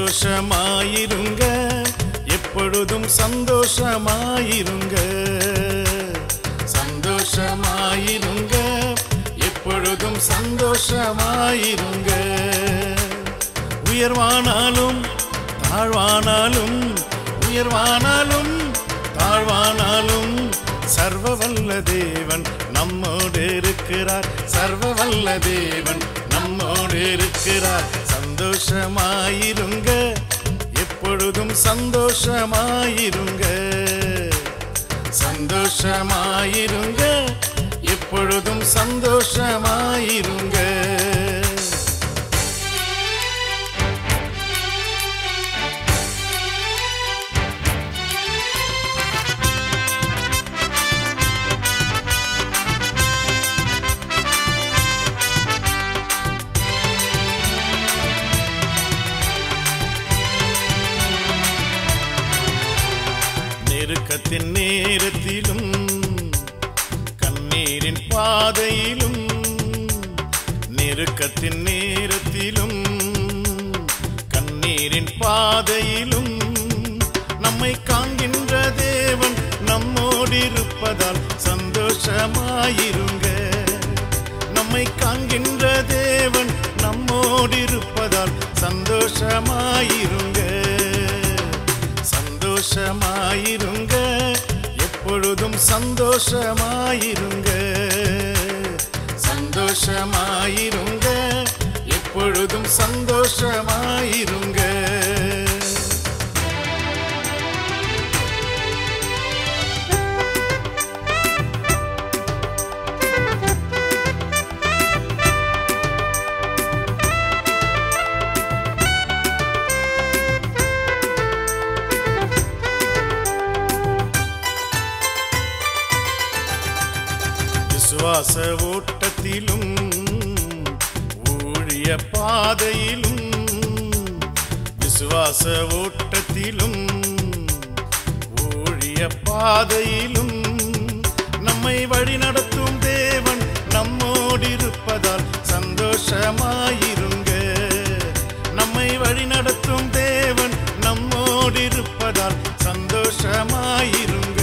சந்தோஷமாயிருங்க எப்பொழுதும் சந்தோஷமாயிருங்க சந்தோஷமாயிருங்க எப்பொழுதும் சந்தோஷமாயிருங்க உயர்வானாலும் தாழ்வானாலும் உயர்வானாலும் தாழ்வானாலும் சர்வ வல்ல தேவன் நம்மோடு இருக்கிறார் சர்வ வல்ல தேவன் நம்மோடு இருக்கிறார் சந்தோஷமாயிருங்க எப்பொழுதும் சந்தோஷமாயிருங்க சந்தோஷமாயிருங்க எப்பொழுதும் சந்தோஷமாயிருங்க நெருக்கத்தின் நேரத்திலும் கண்ணீரின் பாதையிலும் நெருக்கத்தின் நேரத்திலும் கண்ணீரின் பாதையிலும் நம்மை காண்கின்ற தேவன் நம்மோடு இருப்பதால் சந்தோஷமாயிருங்க நம்மை காண்கின்ற தேவன் நம்மோடு இருப்பதால் சந்தோஷமாயிருங்க சந்தோஷமாயிருங்க எப்பொழுதும் சந்தோஷமாயிருங்க சந்தோஷமாயிருங்க எப்பொழுதும் சந்தோஷமாயிருங்க விசுவாச ஓட்டத்திலும் ஊழிய பாதையிலும் விசுவாச ஓட்டத்திலும் ஊழிய பாதையிலும் நம்மை வழிநடத்தும் தேவன் நம்மோடு இருப்பதால் சந்தோஷமாயிருங்க நம்மை வழிநடத்தும் தேவன் நம்மோடு இருப்பதால் சந்தோஷமாயிருங்க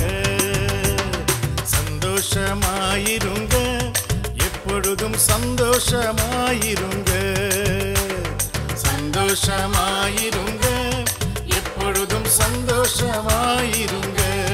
சந்தோஷமாயிருங்க எப்பொழுதும் சந்தோஷமாயிருங்க சந்தோஷமாயிருங்க எப்பொழுதும் சந்தோஷமாயிருங்க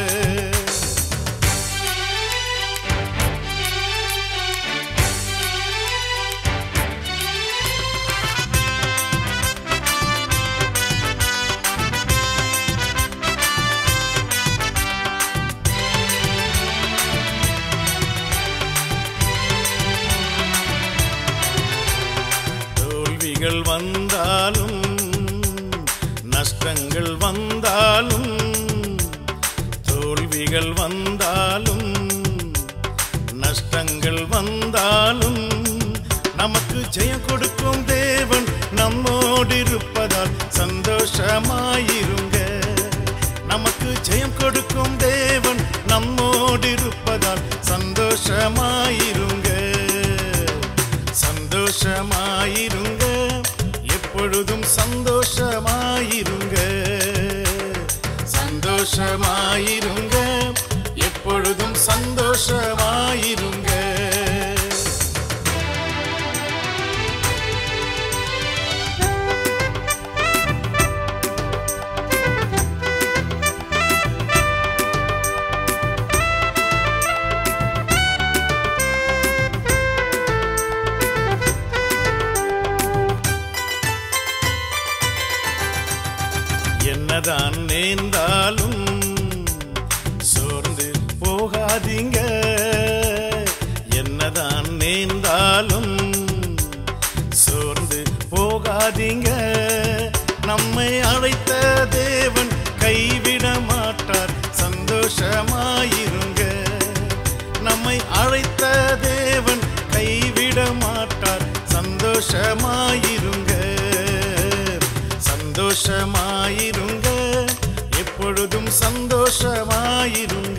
தோல்விகள் வந்தாலும் நஷ்டங்கள் வந்தாலும் தோல்விகள் வந்தாலும் நஷ்டங்கள் வந்தாலும் நமக்கு ஜெயம் கொடுக்கும் தேவன் நம்மோடு இருப்பதால் சந்தோஷமாயிருங்க நமக்கு ஜெயம் கொடுக்கும் தேவன் நம்மோடு இருப்பதால் சந்தோஷமாயிருங்க சந்தோஷமாயிருங்க எப்பொழுதும் சந்தோஷமாயிருங்க சந்தோஷமாயிருங்க எப்பொழுதும் சந்தோஷமாயிருங்க என்னதான் நேர்ந்தாலும் சோர்ந்து போகாதீங்க என்னதான் நேர்ந்தாலும் சோர்ந்து போகாதீங்க நம்மை அழைத்த தேவன் கைவிட மாட்டார் சந்தோஷமாயிருங்க நம்மை அழைத்த தேவன் கைவிட மாட்டார் சந்தோஷமாயிருங்க சந்தோஷமாயிருங்க எப்பொழுதும் சந்தோஷமாயிருங்க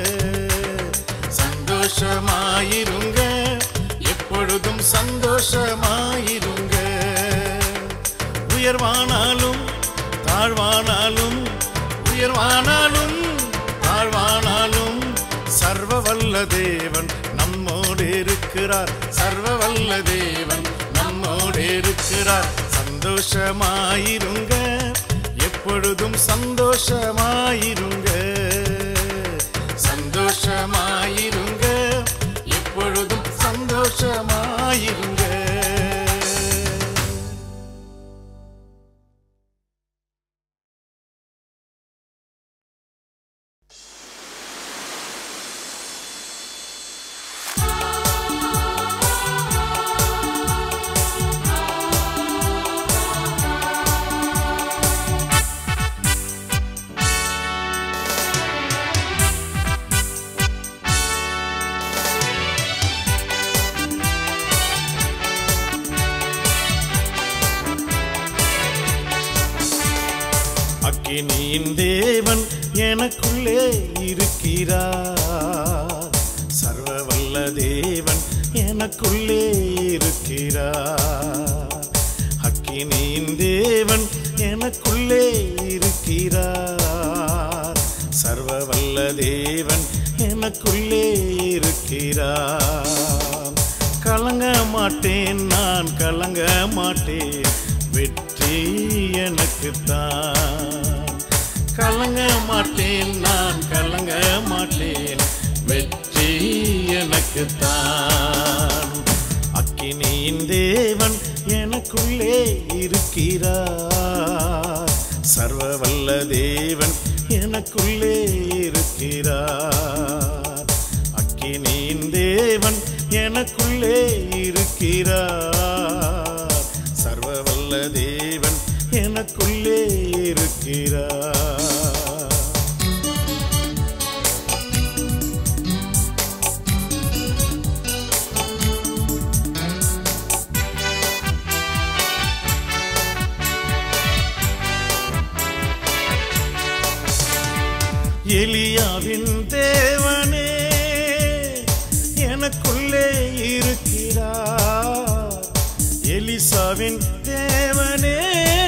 சந்தோஷமாயிருங்க எப்பொழுதும் சந்தோஷமாயிருங்க உயர்வானாலும் தாழ்வானாலும் உயர்வானாலும் தாழ்வானாலும் சர்வ வல்ல தேவன் நம்மோடு இருக்கிறார் சர்வ வல்ல தேவன் நம்மோடு இருக்கிறார் சந்தோஷமாயிருங்க எப்பொழுதும் சந்தோஷமாயிருங்க சந்தோஷமாயிருங்க எப்பொழுதும் சந்தோஷமாயிருங்க அக்கினியின் தேவன் எனக்குள்ளே இருக்கிறார் சர்வ வல்ல தேவன் எனக்குள்ளே இருக்கிறார் அக்கினியின் தேவன் எனக்குள்ளே இருக்கிறார் சர்வ வல்ல தேவன் எனக்குள்ளே இருக்கிறார் கலங்க மாட்டேன் நான் கலங்க மாட்டேன் வெற்றி எனக்குத்தான் கலங்க மாட்டேன் நான் கலங்க மாட்டேன் வெற்றி எனக்குத்தான் அக்கினியின் தேவன் எனக்குள்ளே இருக்கிறார் சர்வ வல்ல தேவன் எனக்குள்ளே இருக்கிறார் அக்கினியின் தேவன் எனக்குள்ளே இருக்கிறார் சர்வ வல்ல தேவன் எனக்குள்ளே இருக்கிறார் எலியாவின் தேவனே எனக்குள்ளே இருக்கிறார் எலிசாவின் தேவனே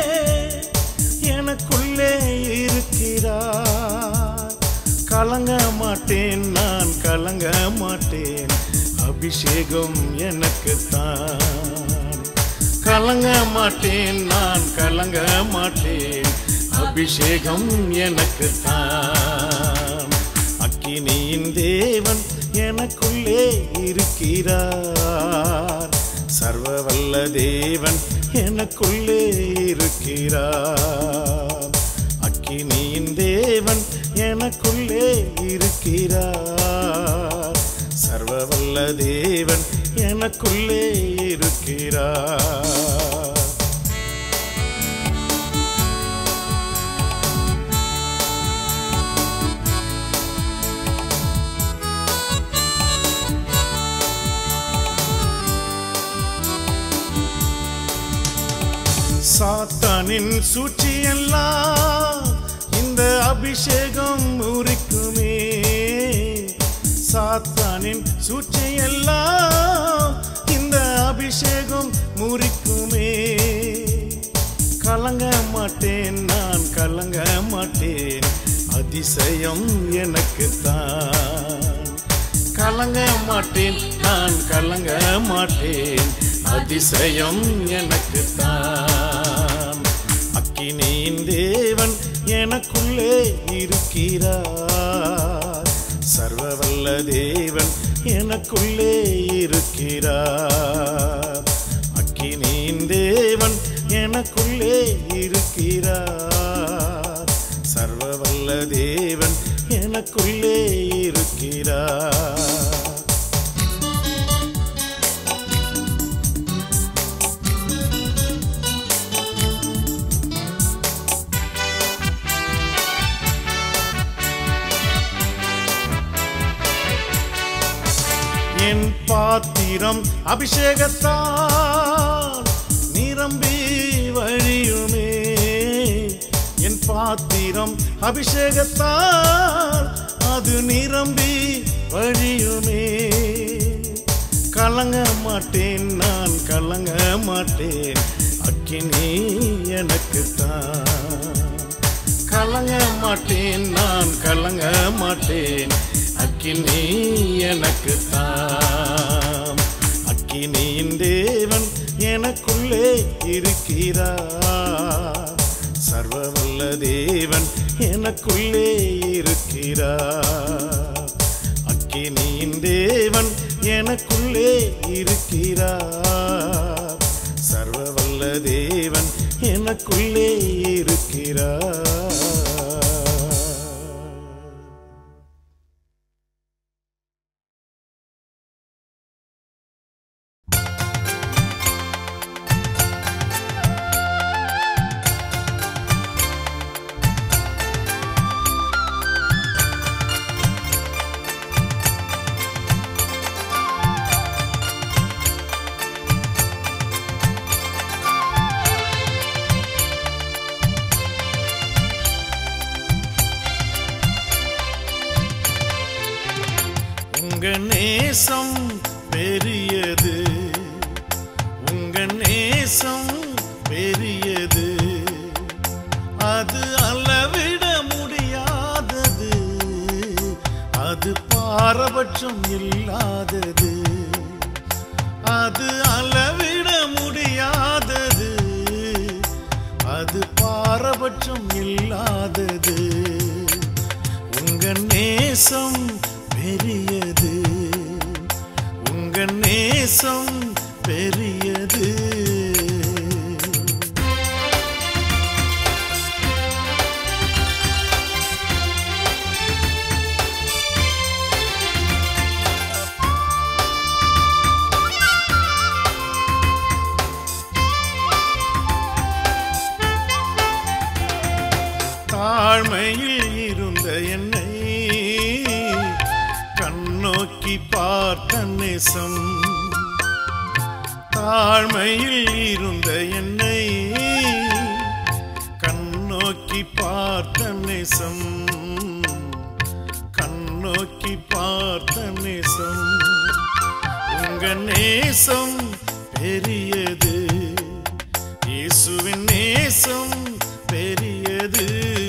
எனக்குள்ளே இருக்கிறார் கலங்க மாட்டேன் நான் கலங்க மாட்டேன் அபிஷேகம் எனக்குத்தான் கலங்க மாட்டேன் நான் கலங்க மாட்டேன் அபிஷேகம் எனக்குத்தான் அக்கினியின் தேவன் எனக்குள்ளே இருக்கிறார் சர்வ வல்ல தேவன் எனக்குள்ளே இருக்கிறார் அக்கினியின் தேவன் எனக்குள்ளே இருக்கிறார் சர்வ வல்ல தேவன் எனக்குள்ளே இருக்கிறார் சாத்தானின் சூழ்ச்சியெல்லாம் இந்த அபிஷேகம் முறிக்குமே சாத்தானின் சூழ்ச்சியெல்லாம் இந்த அபிஷேகம் முறிக்குமே கலங்க மாட்டேன் நான் கலங்க மாட்டேன் அதிசயம் எனக்குத்தான் கலங்க மாட்டேன் நான் கலங்க மாட்டேன் அதிசயம் எனக்குத்தான் அக்கினியின் தேவன் எனக்குள்ளே இருக்கிறார் சர்வ வல்ல தேவன் எனக்குள்ளே இருக்கிறார் அக்கினியின் தேவன் எனக்குள்ளே இருக்கிறார் சர்வ வல்ல தேவன் எனக்குள்ளே இருக்கிறார் என் பாத்திரம் அபிஷேகத்தால் நிரம்பி வழியுமே என் பாத்திரம் அபிஷேகத்தால் அது நிரம்பி வழியுமே கலங்க மாட்டேன் நான் கலங்க மாட்டேன் அக்கினி எனக்குத்தான் கலங்க மாட்டேன் நான் கலங்க மாட்டேன் அக்கினி எனக்கு தாம் அக்கினியின் தேவன் எனக்குள்ளே இருக்கிறார் சர்வவல்ல தேவன் எனக்குள்ளே இருக்கிறார் அக்கினியின் தேவன் எனக்குள்ளே இருக்கிறார் சர்வவல்ல தேவன் எனக்குள்ளே இருக்கிறார் உங்க நேசம் பெரியது உங்க நேசம் பெரியது அது அளவிட முடியாதது அது பாரபட்சம் இல்லாதது அது அளவிட முடியாதது அது பாரபட்சம் இல்லாதது உங்க நேசம் பெரியது உங்க நேசம் பெரியது தாழ்மையில் இருந்த என்னை கண்ணோக்கி பார்த்த நேசம் தாழ்மையில் இருந்த என்னை கண்ணோக்கி பார்த்த நேசம் கண்ணோக்கி பார்த்த நேசம் உங்க நேசம் பெரியது இயேசுவின் நேசம் பெரியது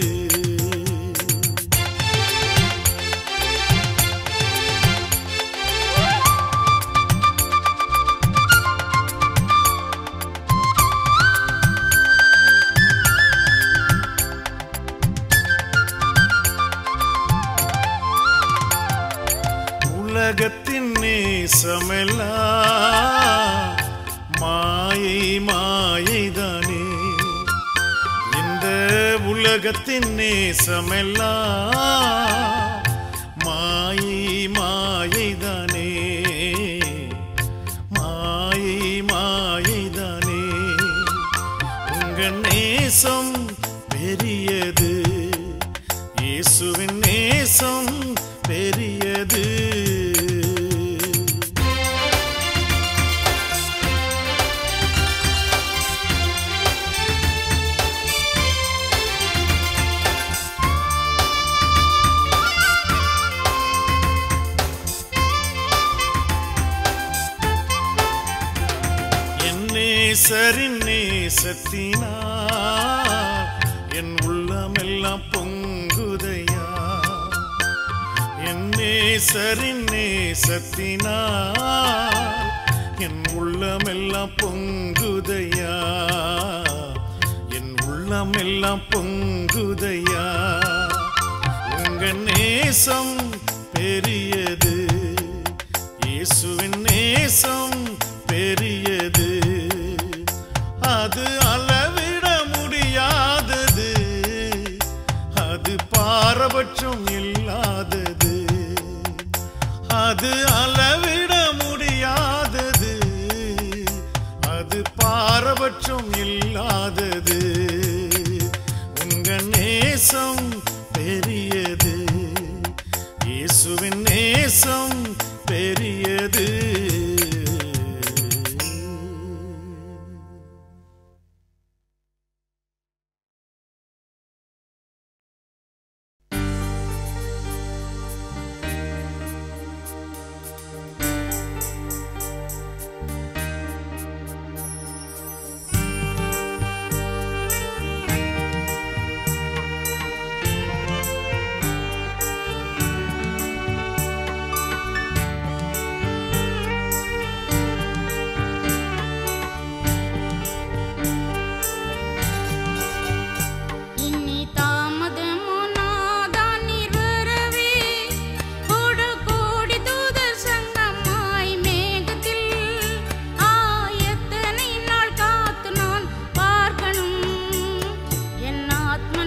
உலகத்தின் நேசமெல்லாம் மாயை மாயைதானே இந்த உலகத்தின் நேசமெல்லாம் மாயை மாயைதானே மாயை மாயைதானே உங்க நேசம் பெரியது இயேசுவின் நேசம் பெரியது என் நேசரின் நேசத்தினா என் உள்ளமெல்லாம் பொங்குதையா என் நேசரின் நேசத்தினா என் உள்ளமெல்லாம் பொங்குதையா என் உள்ளமெல்லாம் பொங்குதையா உங்க நேசம் பெரியது இயேசுவின் நேசம் பெரியது அது அளவிட முடியாதது அது பாரபட்சம் இல்லாதது அது அளவிட முடியாதது அது பாரபட்சம் இல்லாதது உங்க நேசம் பெரியது இயேசுவின் நேசம் பெரியது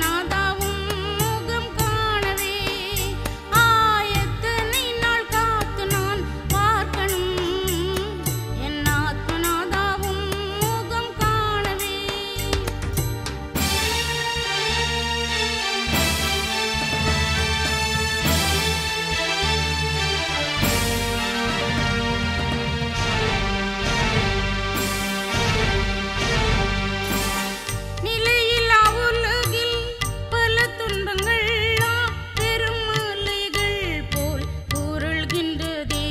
ஆத்மநாதாவும் முகம் காணவே ஆயத்தனை நாள் காத்து நான் பார்க்கணும் என் ஆத்மநாதாவும் முகம் காணவே நிலையில்லா உலகில் பல துன்பங்கள்லாம் பெருமலைகள் போல் உருள்கின்றதே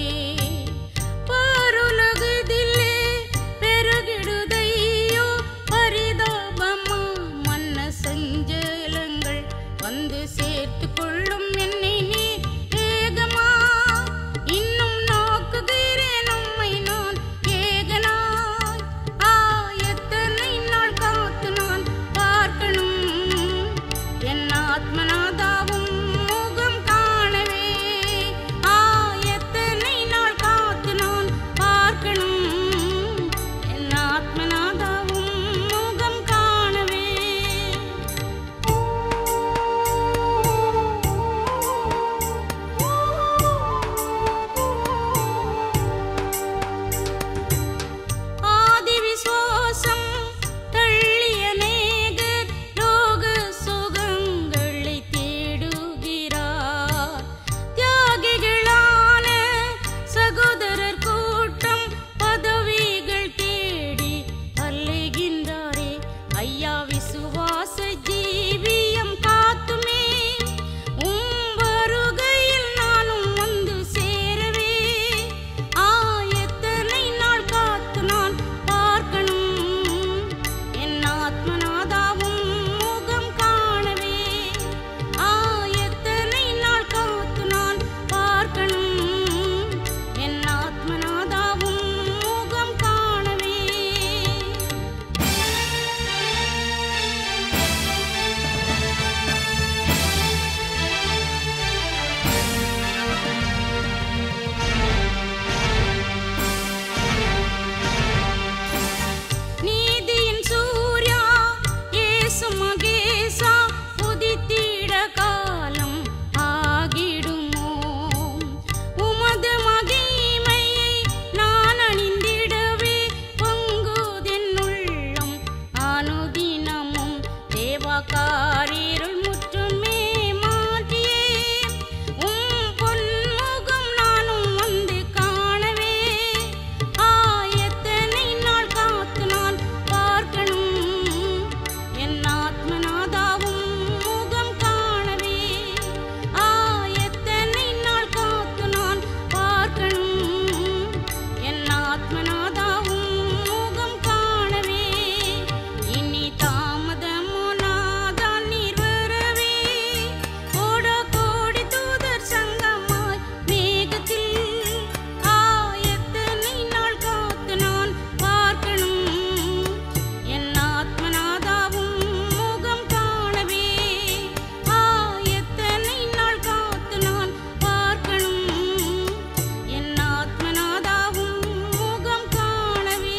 பாருலகதிலே பெருகிடுதையோ பரிதாபமா மன்ன சஞ்சலங்கள் வந்து சேர்த்து கொள்ளும் என்னை நீ ஏகமா இன்னும் நோக்குகிறேன் உம்மை நான் ஏகனாய் ஆயத்தனை நாள் காத்து நான் பார்க்கணும் என் ஆத்மநாதாவும் முகம் காணவே ஆயத்தனை நாள் காத்து நான் பார்க்கணும் என் ஆத்மநாதாவும் முகம் காணவே ஆதி விசுவாசம் தள்ளிய நேகர் லோக சுகங்களை தேடுகிறார் தியாகிகளான சகோதரர் கூட்டம் பதவிகள் தேடி அலைகின்றாரே ஐயா விசுவாச ஜீவியம் காத்துமே உம் வருகையில் நானும் வந்து சேரவே ஆயத்தனை நாள் காத்து நான் பார்க்கணும் என் ஆத்மநாதாவும் முகம் காணவே ஆயத்தனை நாள் காத்து நான் பார்க்கணும் என் ஆத்மநாதாவும் முகம் காணவே நீதியின் சூர்யா இயேசு மகேசா உதித்திட காலம் ஆகிடுமோ உமது மகிமையை நான் அணிந்திடவே பொங்குதென் உள்ளம் அனுதினமும் தேவகாரீருள் முற்றுமே மாற்றியே உம் பொன்முகம் நானும் வந்து காணவே ஆயத்தனை நாள் காத்து நான் பார்க்கணும் என் ஆத்மநாதாவும் முகம் காணவே ஆயத்தனை நாள் காத்து நான் பார்க்கணும் என் ஆத்மநாதாவும் முகம் காணவே இனி தாமதமோ நாதான் நீர் வரவே கோட கோடி தூதர் சங்கமாய் மேகத்தில் ஆயத்தனை நாள் காத்து நான் பார்க்கணும் என் ஆத்மநாதாவும் முகம் காணவே ஆயத்தனை நாள் காத்து நான் பார்க்கணும் என் ஆத்மநாதாவும் முகம் காணவே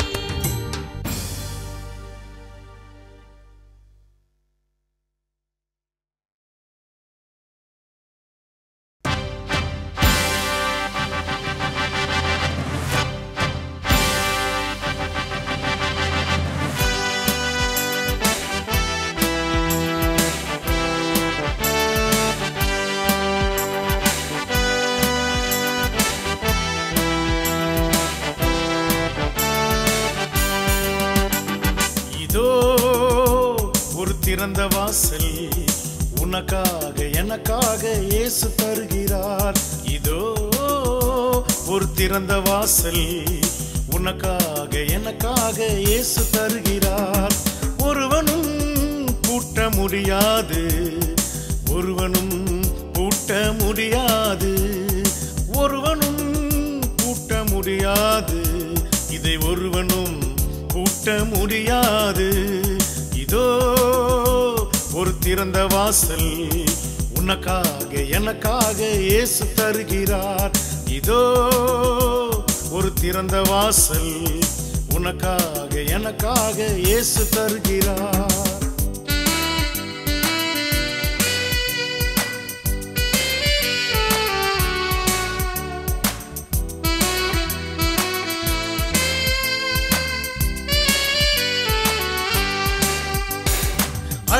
இதோ ஒரு திறந்த வாசல் உனக்காக எனக்காக இயேசு தருகிறார் இதோ ஒரு திறந்த வாசல் உனக்காக எனக்காக இயேசு தருகிறார் ஒருவனும் பூட்ட முடியாது ஒருவனும் பூட்ட முடியாது ஒருவனும் பூட்ட முடியாது இதை ஒருவனும் பூட்ட முடியாது இதோ ஒரு திறந்த வாசல் உனக்காக எனக்காக இயேசு தருகிறார் இதோ ஒரு திறந்த வாசல் உனக்காக எனக்காக இயேசு தருகிறார்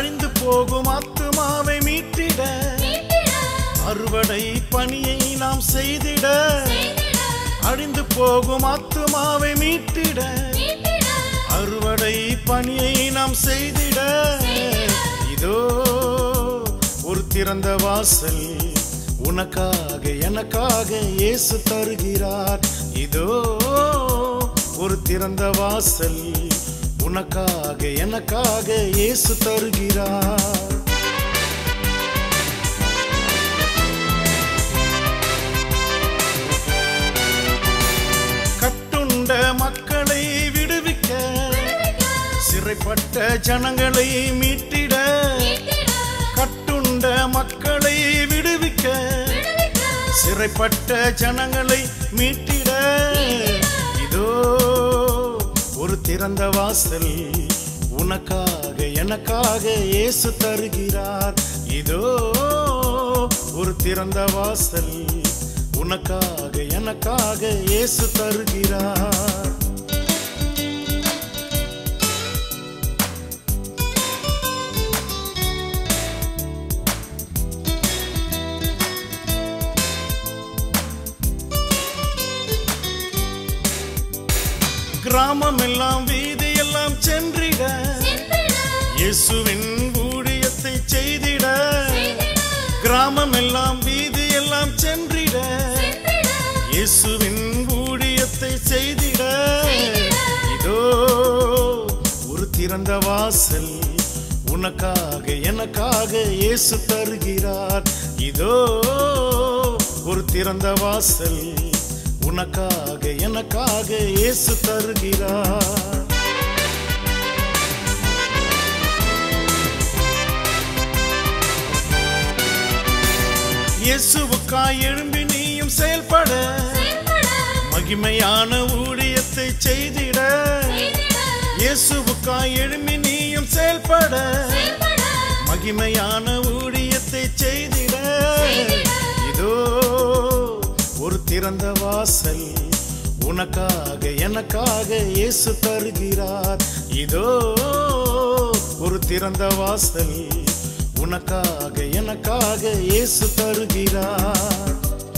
அழிந்து போகும் ஆத்துமாவை மீட்டிட அறுவடை பணியை நாம் செய்திட அழிந்து போகும் ஆத்துமாவை மீட்டிட அறுவடை பணியை நாம் செய்திட இதோ ஒரு திறந்த வாசல் உனக்காக எனக்காக இயேசு தருகிறார் இதோ ஒரு திறந்த வாசல் உனக்காக எனக்காக இயேசு தருகிறார் கட்டுண்ட மக்களை விடுவிக்க சிறைப்பட்ட ஜனங்களை மீட்டிட கட்டுண்ட மக்களை விடுவிக்க சிறைப்பட்ட ஜனங்களை மீட்டிட இதோ ஒரு திறந்த வாசல் உனக்காக எனக்காக இயேசு தருகிறார் இதோ ஒரு திறந்த வாசல் உனக்காக எனக்காக இயேசு தருகிறார் கிராமம் எல்லாம் வீதி எல்லாம் சென்றிட இயேசுவின் ஊழியத்தை செய்திட கிராமம் எல்லாம் வீதி எல்லாம் சென்றிட இயேசுவின் ஊழியத்தை செய்திட இதோ ஒரு திறந்த வாசல் உனக்காக எனக்காக இயேசு தருகிறார் இதோ ஒரு திறந்த வாசல் உனக்காக எனக்காக இயேசு தருகிறார் இயேசுவுக்காய் எழும்பி நீயும் செயல்பட மகிமையான ஊழியத்தை செய்திட இயேசுவுக்காய் எழும்பி நீயும் செயல்பட மகிமையான ஊழியத்தை செய்திட இதோ ஒரு திறந்த வாசல் உனக்காக எனக்காக இயேசு தருகிறார் இதோ ஒரு திறந்த வாசல் உனக்காக எனக்காக இயேசு தருகிறார்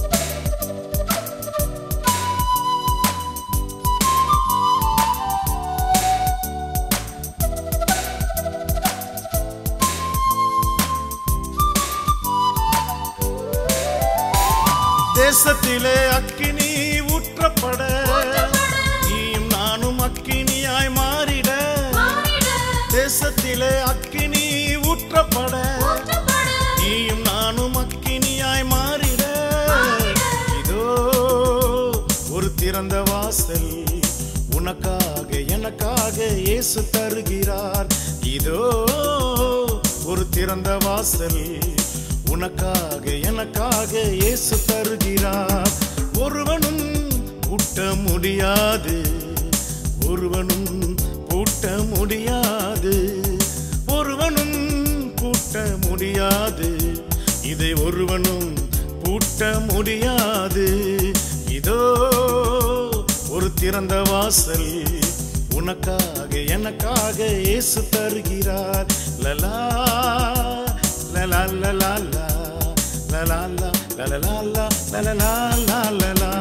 தேசத்திலே அக்கினி ஊற்றப்பட நீயும் நானும் அக்கினியாய் மாறிட தேசத்திலே அக்கினி ஊற்றப்பட நீயும் நானும் அக்கினியாய் மாறிட இதோ ஒரு திறந்த வாசல் உனக்காக எனக்காக இயேசு தருகிறார் இதோ ஒரு திறந்த வாசல் உனக்காக எனக்காக இயேசு தருகிறார் ஒருவனும் பூட்ட முடியாது ஒருவனும் பூட்ட முடியாது ஒருவனும் பூட்ட முடியாது இதை ஒருவனும் பூட்ட முடியாது இதோ ஒரு திறந்த வாசல் உனக்காக எனக்காக இயேசு தருகிறார் லலா லலா லலா லா லலா லா லலா லா லலா லா லலா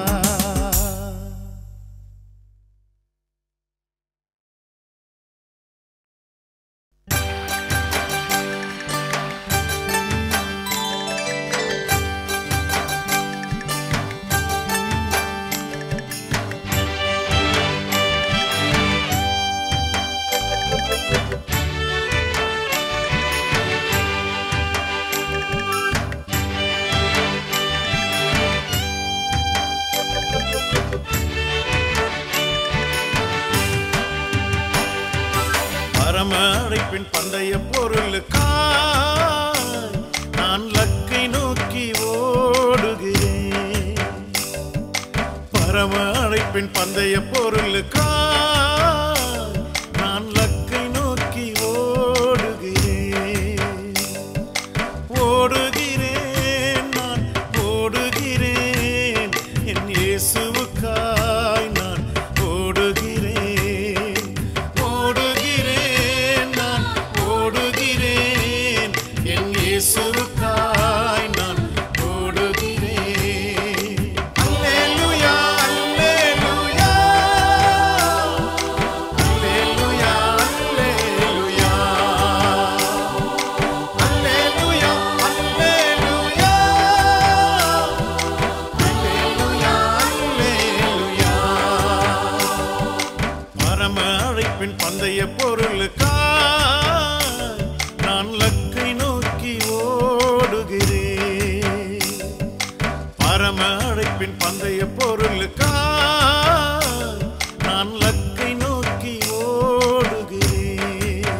பரம அழைப்பின் பந்தய பொருளுக்காய் நான் லக்கை நோக்கி ஓடுகிறேன் பரம அழைப்பின் பந்தய பொருளுக்காய் நான் லக்கை நோக்கி ஓடுகிறேன் ஓடுகிறேன் நான் ஓடுகிறேன் என் இயேசுவுக்காய் நான் ஓடுகிறேன் ஓடுகிறேன் நான் ஓடுகிறேன் பரம அழைப்பின் பந்தய பொருளுக்கா நான் லக்கை நோக்கி ஓடுகிறேன்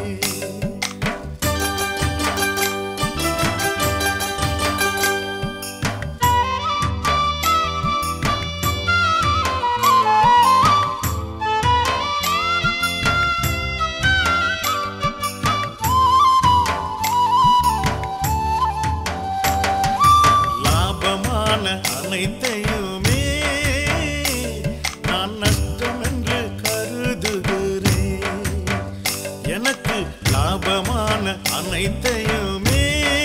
லாபமான அனைத்தையுமே நான் நஷ்டம் என்று கருதுகிறேன் எனக்கு லாபமான அனைத்தையுமே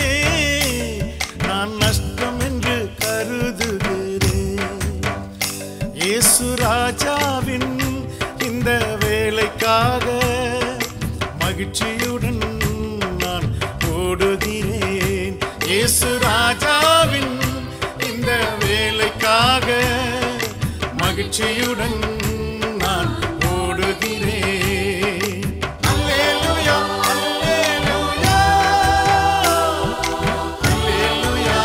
நான் நஷ்டம் என்று கருதுகிறேன் இயேசு ராஜாவின் இந்த வேலைக்காக மகிழ்ச்சியுடன் நான் ஓடுகிறேன் இயேசு ராஜாவின் இந்த வேலைக்காக மகிழ்ச்சியுடன் நான் ஓடுகிறேன் அல்லேலூயா அல்லேலூயா அல்லேலூயா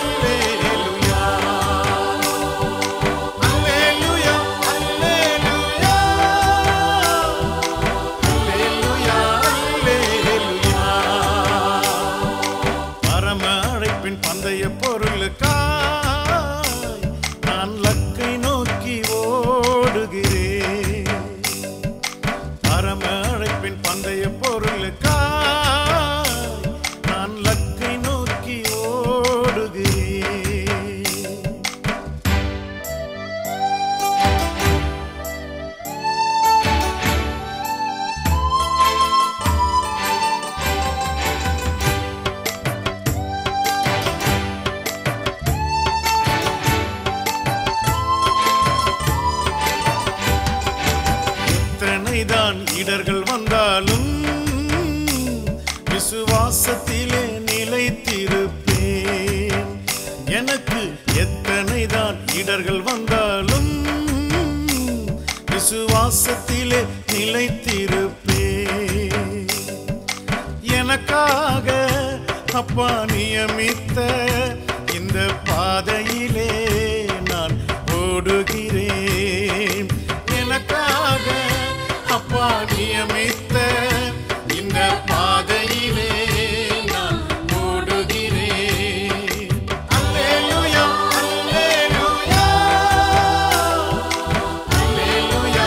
அல்லேலூயா அல்லேலூயா அல்லேலூயா அல்லேலூயா அல்லேலூயா பரம அழைப்பின் பந்தய பொருளுக்காய் நான் லக்கை நோக்கி ஓடுகிறேன் பரம அழைப்பின் பந்தய பொருளுக்காய் நான் லக்கை நோக்கி ஓடுகிறேன் எத்தனைதான் இடர்கள் வந்தாலும் விசுவாசத்திலே நிலைத்திருப்பேன் எனக்கு எத்தனைதான் இடர்கள் வந்தாலும் விசுவாசத்திலே நிலைத்திருப்பேன் எனக்காக அப்பா நியமித்த இந்த பாதையிலே நான் ஓடுகிறேன் எனக்காக அப்பா நியமித்த இந்த பாதையிலே நான் ஓடுகிறேன் அல்லேலூயா அல்லேலூயா அல்லேலூயா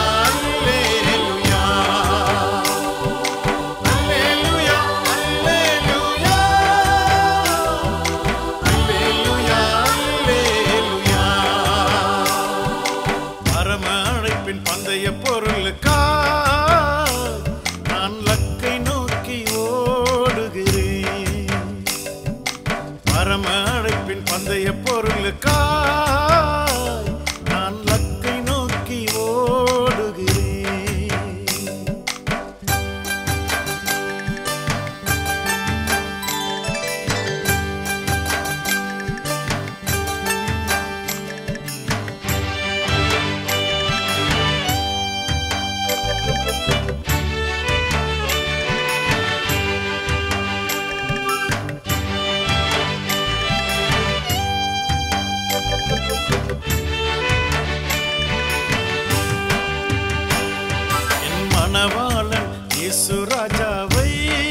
அல்லேலூயா அல்லேலூயா அல்லேலூயா அல்லேலூயா பரம அழைப்பின் பந்தய பொருளுக்கா நான் லக்கை நோக்கி ஓடுகிறேன் பரம அழைப்பின் பந்தய பொருளுக்கா நான் லக்கை நோக்கி ஓடுகிறேன் என் மணவாளன் இயேசு ராஜாவை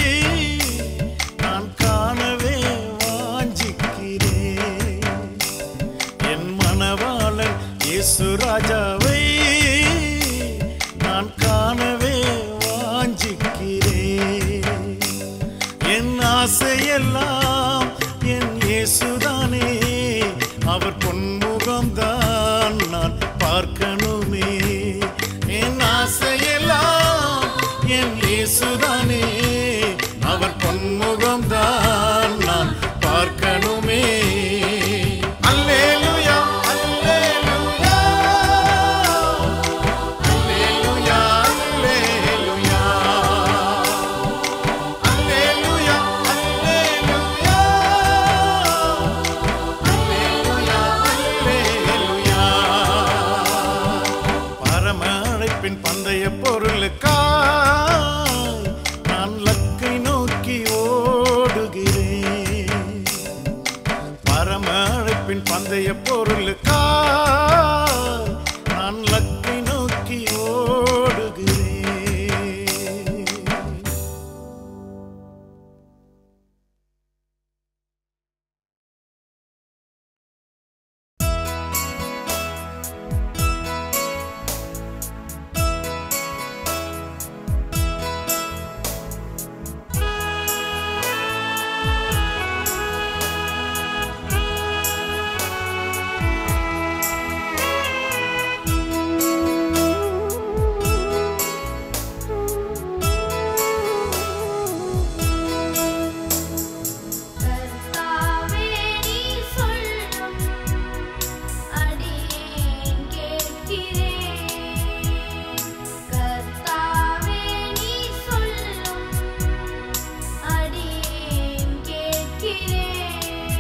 நான் காணவே வாஞ்சிக்கிறேன் என் மணவாளன் இயேசு ராஜாவை நான் காணவே வாஞ்சிக்கிறேன் என் ஆசையெல்லாம் என் இயேசுதானே அவர் பொன்முகம்தான் நான் பார்க்கணுமே என் ஆசையெல்லாம் என் இயேசுதானே அவர் பொன்முகம்தான் நான் பார்க்கணுமே அல்லேலூயா அல்லேலூயா பந்தய பொருளுக்கா நான் லக்கை நோக்கி ஓடுகிறேன் கர்த்தாவே நீ சொல்லும் அடியேன் கேட்கிறேன் கர்த்தாவே நீ சொல்லும் அடியேன் கேட்கிறேன்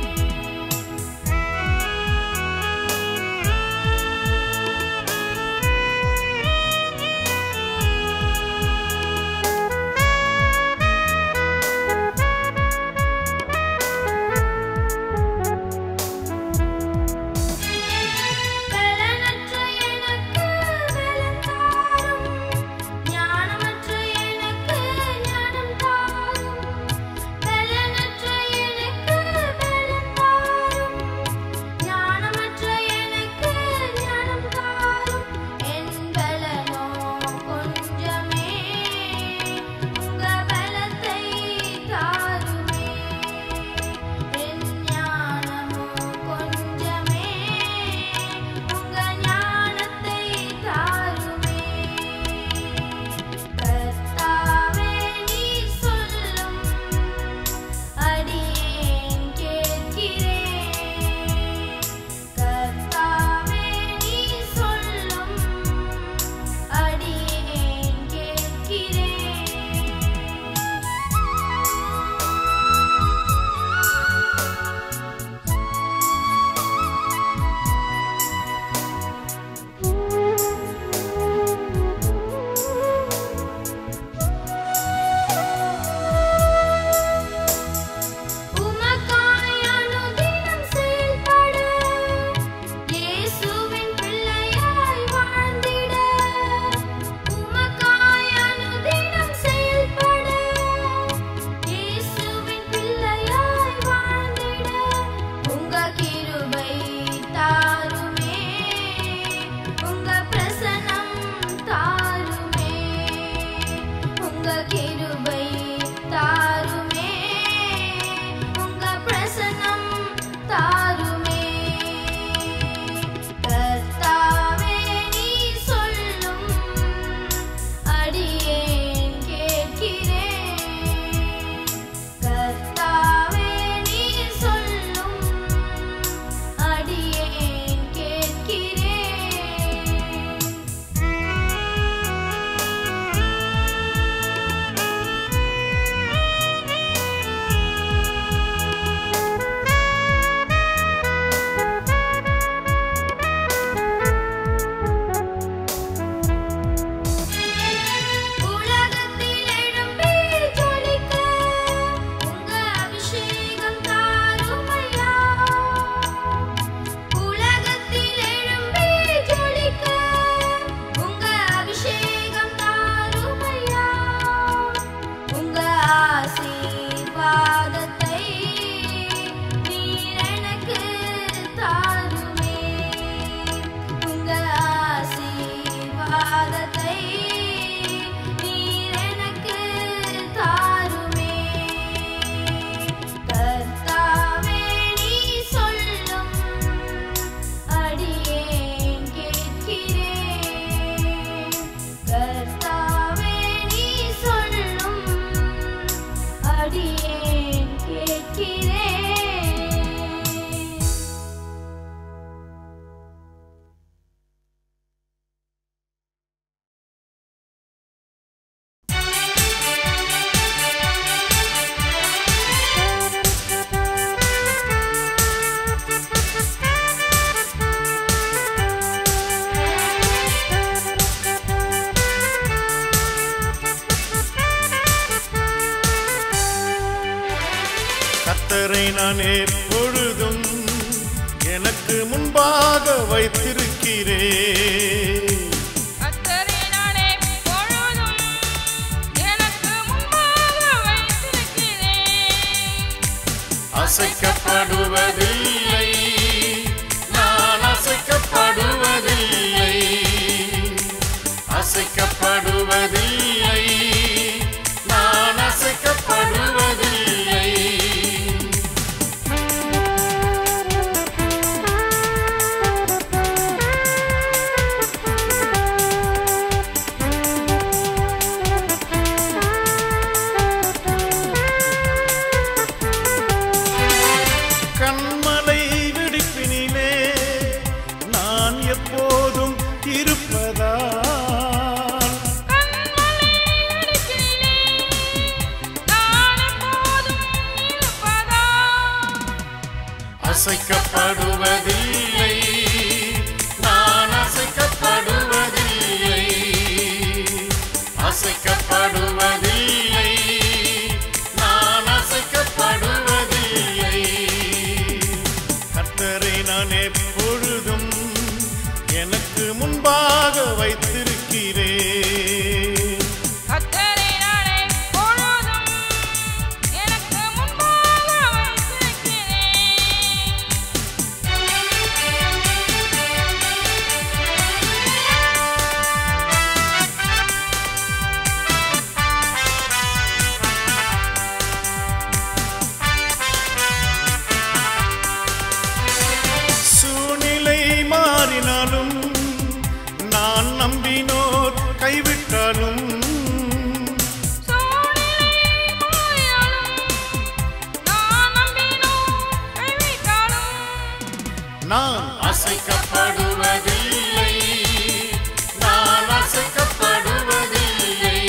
பலனற்ற எனக்கு பலன் தாரும் ஞானமற்ற எனக்கு ஞானம் தாரும் பலனற்ற எனக்கு பலன் தாரும் ஞானமற்ற எனக்கு ஞானம் தாரும் என் பலனோ கொஞ்சமே உங்க பலத்தை தாருமே என் ஞானமோ கொஞ்சமே உங்க ஞானத்தை தாருமே கர்த்தாவே நீ சொல்லும் அடியேன் கேட்கிறேன் கர்த்தாவே நீ சொல்லும் அடியேன் கேட்கிறேன் உமக்காய் அனுதினம் செயல்பட இயேசுவின் பிள்ளையாய் வாழ்ந்திட உமக்காய் அனுதினம் செயல்பட இயேசுவின் பிள்ளையாய் வாழ்ந்திட உங்க கிருபை தாருமே உங்க பிரசனம் தாருமே உங்க கிருபை தாருமே உங்க பிரசனம் தாருமே கர்த்தாவே நீ சொல்லும் அடியேன் கேட்கிறேன் கர்த்தாவே நீ சொல்லும் அடியேன் கேட்கிறேன் உலகத்தில் எழும்பி ஜொலிக்க உங்க அபிஷேகம் தாருமையா உலகத்தில் எழும்பி ஜொலிக்க உங்க அபிஷேகம் தாருமையா உங்க ஆசீர்வாதத்தை நீர் எனக்கு தாருமே உங்க ஆசீர்வாதத்தை நீர் எனக்கு தாருமே கர்த்தாவே நீ சொல்லும் அடியேன் கேட்கிறேன் கர்த்தாவே நீ சொல்லும் அடியேன் கேட்கிறேன் கத்தரை நான் எப்பொழுதும் எனக்கு முன்பாக வைத்திருக்கிறேன் கர்த்தரை நானே பொழுதும் எனக்கு முன்பாக வைத்திருக்கிறேன் அசைக்கப்படுவதில்லை நான் அசைக்கப்படுவதில்லை அசைக்கப்படுவதில்லை நான் அசைக்கப்படுவதில்லை கண்மலை விடுப்பினிலே நான் எப்போதும் இருப்பதால் கண்மலை விடுப்பினிலே நான் எப்போதும் இருப்பதா அசைக்கப்படுவதில்லை நான் அசைக்கப்படுவதில்லை அசைக்கப்படுவதில்லை நான் அசைக்கப்படுவதில்லை கர்த்தரை நான் எப்பொழுதும் எனக்கு முன்பாக வைத்திருக்கிறேன் கர்த்தரை நானே பொழுதும் எனக்கு முன்பாக வைத்திருக்கிறேன் சூழ்நிலை மாறினாலும் நான் நம்பினோர் கைவிட்டாலும் சூழ்நிலை மாறினாலும் நான் நம்பினோம் கைவிட்டாலும் நான் அசைக்கப்படுவதில்லை நான் அசைக்கப்படுவதில்லை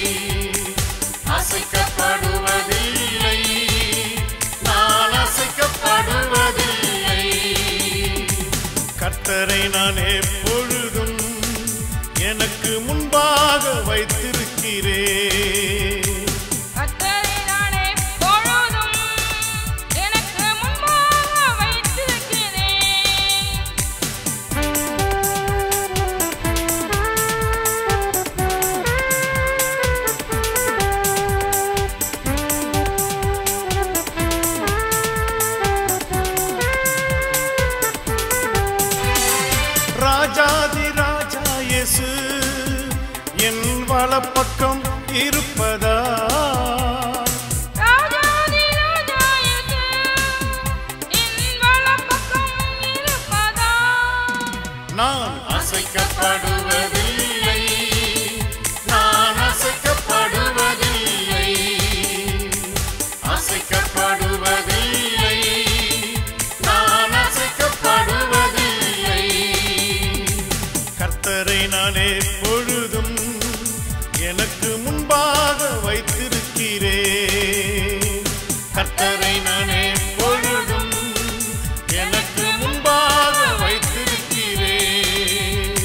அசைக்கப்படுவதில்லை நான் அசைக்கப்படுவதில்லை கர்த்தரை நான் எப்பொழுதும் எனக்கு முன்பாக வைத்திருக்கிறேன் கர்த்தரை நானே பொழுதும் எனக்கு முன்பாக வைத்திருக்கிறேன் ராஜாதி ராஜா இயேசு என் வலப்பக்கம் இருப்பதா ராஜாதி ராஜாயேசு என் வலப்பக்கம் இருப்பதா நான் அசைக்கப்படுவதில்லை நான் அசைக்கப்படுவதில்லை அசைக்கப்படுவதில்லை நான் அசைக்கப்படுவதில்லை கர்த்தரை நானே பொழுதும் எனக்கு முன்பாக வைத்திருக்கிறேன் கர்த்தரை நானே பொழுதும் எனக்கு முன்பாக வைத்திருக்கிறேன்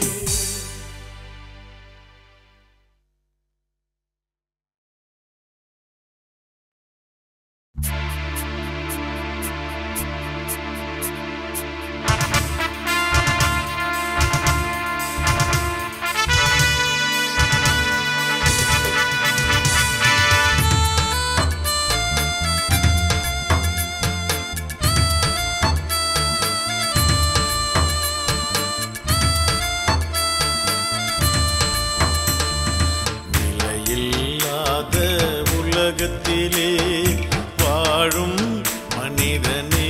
நிலையில்லாத உலகத்திலே வாழும் மனிதனே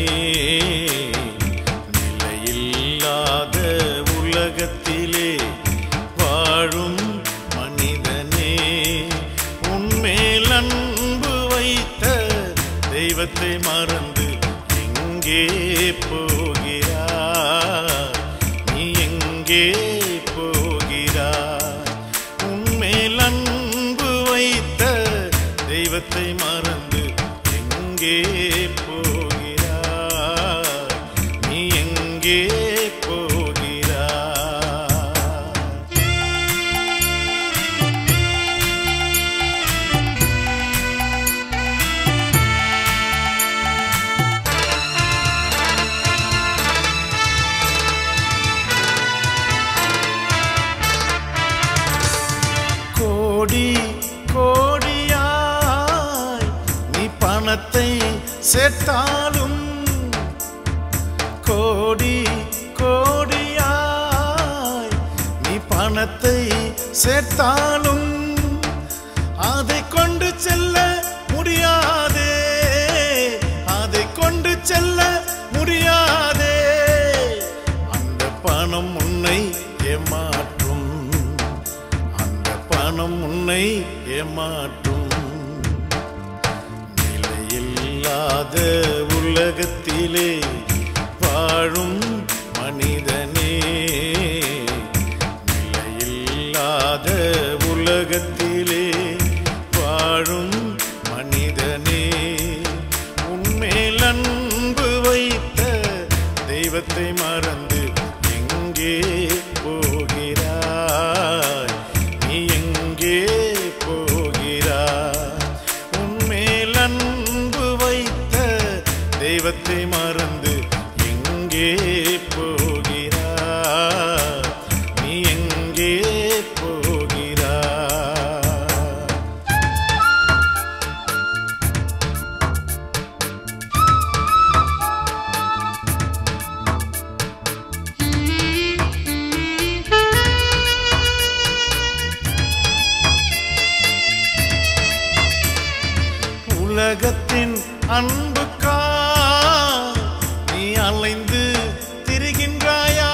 நிலையில்லாத உலகத்திலே வாழும் மனிதனே உன்மேல் அன்பு வைத்த தெய்வத்தை மறந்து எங்கே போகிறார் நீ எங்கே போகிறாய் உன்மேல் அன்பு வைத்த தெய்வத்தை மறந்து எங்கே போகிறாய் நீ எங்கே போகிறாய் சேர்த்தாலும் கோடி கோடியாய் நீ பணத்தை சேர்த்தாலும் அதை கொண்டு செல்ல முடியாதே அதை கொண்டு செல்ல முடியாதே அந்த பணம் உன்னை ஏமாற்றும் அந்த பணம் உன்னை ஏமாற்றும் நிலையில்லாத உலகத்திலே வாழும் மனிதனே நிலையில்லாத உலகத்திலே வாழும் மனிதனே உன்மேல் அன்பு வைத்த தெய்வத்தை மறந்து எங்கே போகிறாய் நீ எங்கே போகிறாய் உன்மேல் அன்பு வைத்த தெய்வத்தை மறந்து எங்கே போகிறாய் நீ எங்கே போகிறாய் உலகத்தின் அன்புக்கா நீ அலைந்து திரிகின்றாயா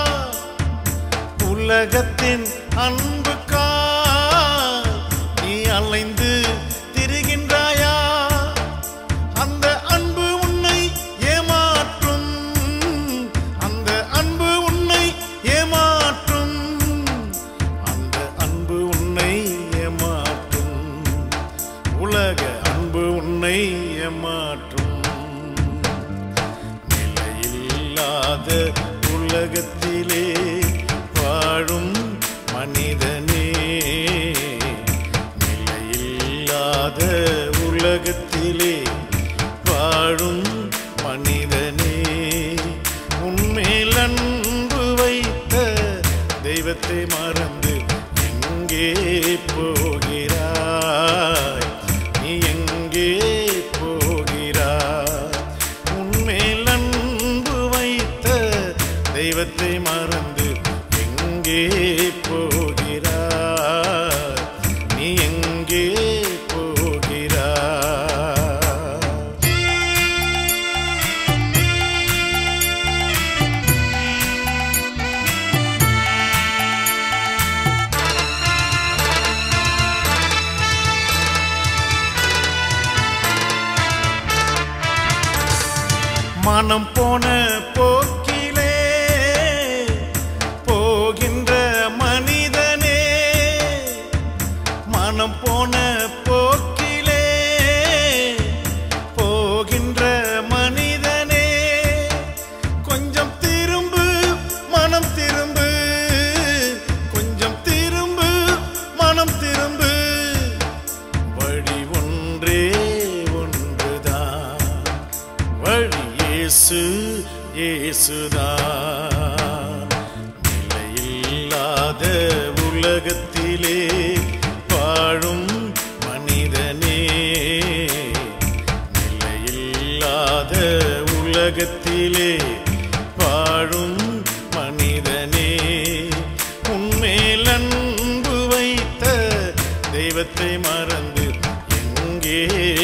உலகத்தின் அன்புக்கா நீ அலைந்து திரிகின்றாயா அந்த அன்பு உன்னை ஏமாற்றும் அந்த அன்பு உன்னை ஏமாற்றும் அந்த அன்பு உன்னை ஏமாற்றும் உலக அன்பு உன்னை ஏமாற்றும் நிலையில்லாத உலகத்திலே வாழும் மனிதனே நிலையில்லாத உலகத்திலே வாழும் மனிதனே உன்மேல் அன்பு வைத்த தெய்வத்தை மறந்து எங்கே போகிறாய் நீ எங்கே போகிறாய் உன்மேல் அன்பு வைத்த தெய்வத்தை மறந்து எங்கே போகிறாய் நீ எங்கே போகிறாய் மனம் போன போக்கிலே போகின்ற மனிதனே மனம் போன போக்கிலே போகின்ற மனிதனே கொஞ்சம் திரும்பு மனம் திரும்பு கொஞ்சம் திரும்பு மனம் திரும்பு வழி ஒன்றே ஒன்றுதான் வழி இயேசு இயேசுதான் நிலையில்லாத உலகத்திலே வாழும் மனிதனே நிலையில்லாத உலகத்திலே வாழும் மனிதனே உன்மேல் அன்பு வைத்த தெய்வத்தை மறந்து எங்கே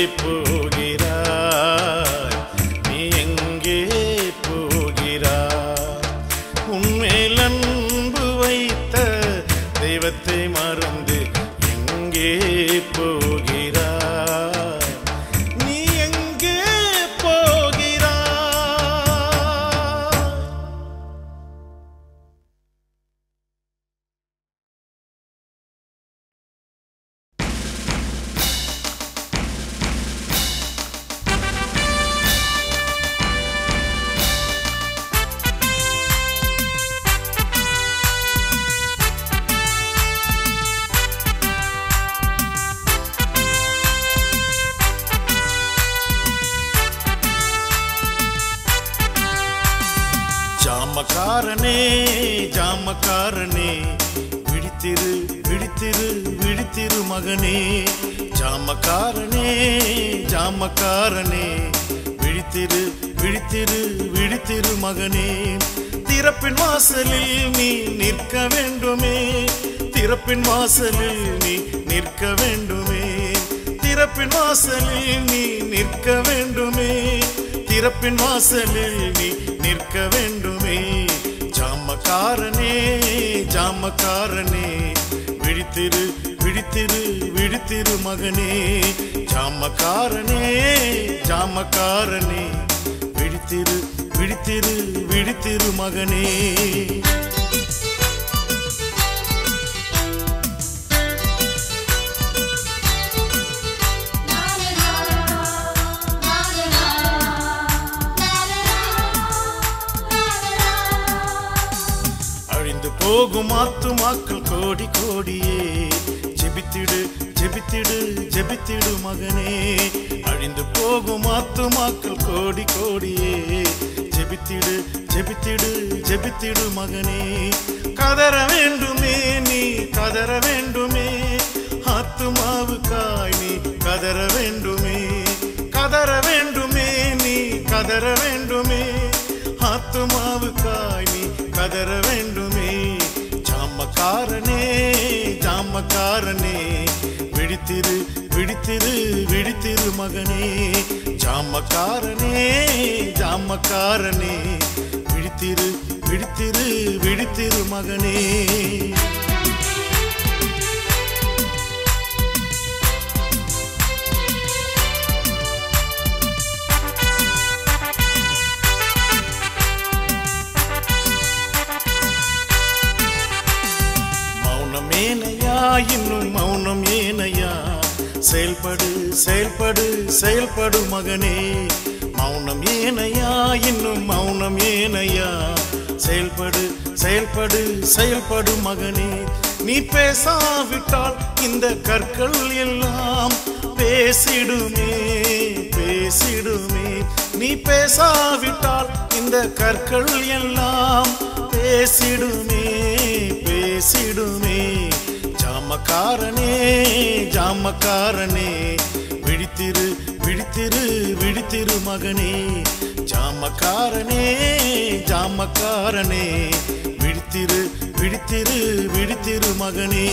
போகிறாய் நீ எங்கே போகிறாய் உன்மேல் அன்பு வைத்த தெய்வத்தை மறந்து எங்கே போகிறாய் நீ எங்கே போகிறாய் ஜாமக்காரனே ஜாமக்காரனே விழித்திரு விழித்திரு விழித்திரு மகனே ஜாமக்காரனே ஜாமக்காரனே விழித்திரு விழித்திரு விழித்திரு மகனே திறப்பின் வாசலில் நீ நிற்க வேண்டுமே திறப்பின் வாசலில் நீ நிற்க வேண்டுமே திறப்பின் வாசலில் நீ நிற்க வேண்டுமே திறப்பின் வாசலில் நீ நிற்க வேண்டுமே ஜாமக்காரனே ஜாமக்காரனே விழித்திரு விழித்திரு விழித்திரு மகனே ஜாமக்காரனே ஜாமக்காரனே விழித்திரு விழித்திரு விழித்திரு மகனே அழிந்து போகும் ஆத்துமாக்கள் கோடி கோடியே ஜெபித்திடு ஜெபித்திடு ஜெபித்திடு மகனே அழிந்து போகும் ஆத்துமாக்கள் கோடி கோடியே ஜெபித்திடு ஜெபித்திடு ஜெபித்திடு மகனே கதற வேண்டுமே நீ கதற வேண்டுமே ஆத்துமாவுக்காய் நீ கதற வேண்டுமே கதற வேண்டுமே நீ கதற வேண்டுமே ஆத்துமாவுக்காய் நீ கதற வேண்டுமே ஜாமக்காரனே ஜாமக்காரனே விழித்திரு விழித்திரு விழித்திரு மகனே ஜாமக்காரனே ஜாமக்காரனே விழித்திரு விழித்திரு விழித்திரு மகனே மௌனம் ஏனையா இன்னும் மௌனம் ஏனையா செயல்படு செயல்படு செயல்படு மகனே மௌனம் ஏனையா இன்னும் மௌனம் ஏனையா செயல்படு செயல்படு செயல்படு மகனே நீ பேசாவிட்டால் இந்த கற்கள் எல்லாம் பேசிடுமே பேசிடுமே நீ பேசாவிட்டால் இந்த கற்கள் எல்லாம் பேசிடுமே பேசிடுமே ஜாமக்காரனே ஜாமக்காரனே விழித்திரு விழித்திரு விழித்திரு மகனே ஜாமக்காரனே ஜாமக்காரனே விழித்திரு விழித்திரு விழித்திரு மகனே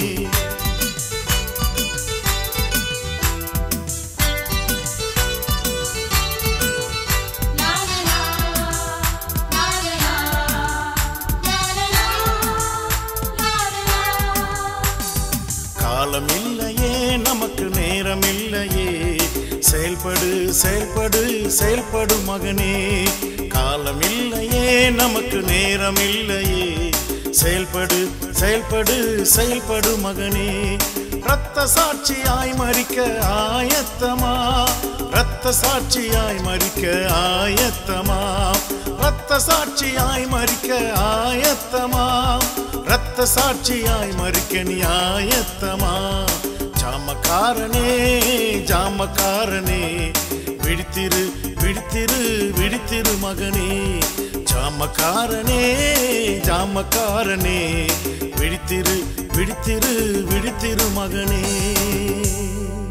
காலம் இல்லையே நமக்கு நேரம் இல்லையே செயல்படு செயல்படு செயல்படு மகனே காலம் இல்லையே நமக்கு நேரம் இல்லையே செயல்படு செயல்படு செயல்படு மகனே ரத்த சாட்சியாய் மறிக்க ஆயத்தமா ரத்த சாட்சியாய் மறிக்க ஆயத்தமா ரத்த சாட்சியாய் மறிக்க ஆயத்தமா ரத்த சாட்சியாய் மறிக்க நீ ஆயத்தமா ஜாமக்காரனே ஜாமக்காரனே விழித்திரு விழித்திரு விழித்திரு மகனே ஜாமக்காரனே ஜாமக்காரனே விழித்திரு விழித்திரு விழித்திரு மகனே